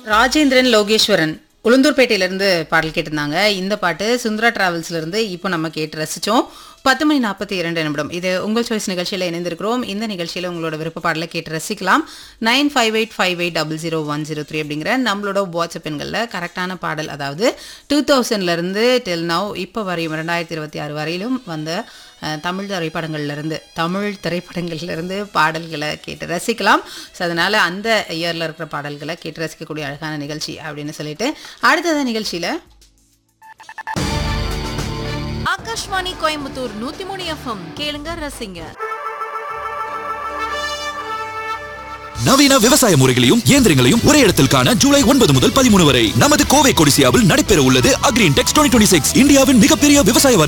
ராஜேந்திரன் லோகேஸ்வரன் உளுந்தூர்பேட்டையிலேருந்து பாடல் கேட்டிருந்தாங்க இந்த பாட்டு சுந்தரா டிராவல்ஸ்லேருந்து இப்போ நம்ம கேட்டு ரசித்தோம் பத்து மணி நாற்பத்தி இரண்டு நிமிடம் இது உங்கள் சாய்ஸ் நிகழ்ச்சியில் இணைந்திருக்கிறோம் இந்த நிகழ்ச்சியில் உங்களோட விருப்ப பாடலை கேட்டு ரசிக்கலாம் nine five eight five eight double zero one zero three அப்படிங்கிற நம்மளோட வாட்ஸ்அப் எண்களில் கரெக்டான பாடல் அதாவது டூ தௌசண்ட்லேருந்து டில் நவ் இப்போ வரையும் ரெண்டாயிரத்தி இருபத்தி ஆறு வரையிலும் வந்த அஹ், தமிழ் திரைப்படங்கள்ல இருந்து தமிழ் திரைப்படங்கள்ல இருந்து பாடல்களை கேட்டு ரசிக்கலாம் ஸோ அதனால அந்த இயரில் இருக்கிற பாடல்களை கேட்டு ரசிக்கக்கூடிய அழகான நிகழ்ச்சி அப்படின்னு சொல்லிட்டு அடுத்தது நிகழ்ச்சியில் ஆகாஷ்வாணி கோயம்புத்தூர் நூத்தி மூணு எஃப்எம் கேளுங்க ரசிங்க நவீன விவசாய முறைகளையும் இயந்திரங்களையும் ஒரே இடத்தில் காண ஜூலை ஒன்பது முதல் பதிமூணு வரை நமது கோவை கொடிசியாவில் நடைபெற உள்ளது அக்ரீன் டெக்ஸ் டுவெண்ட்டி சிக்ஸ் இந்தியாவின் மிகப்பெரிய விவசாய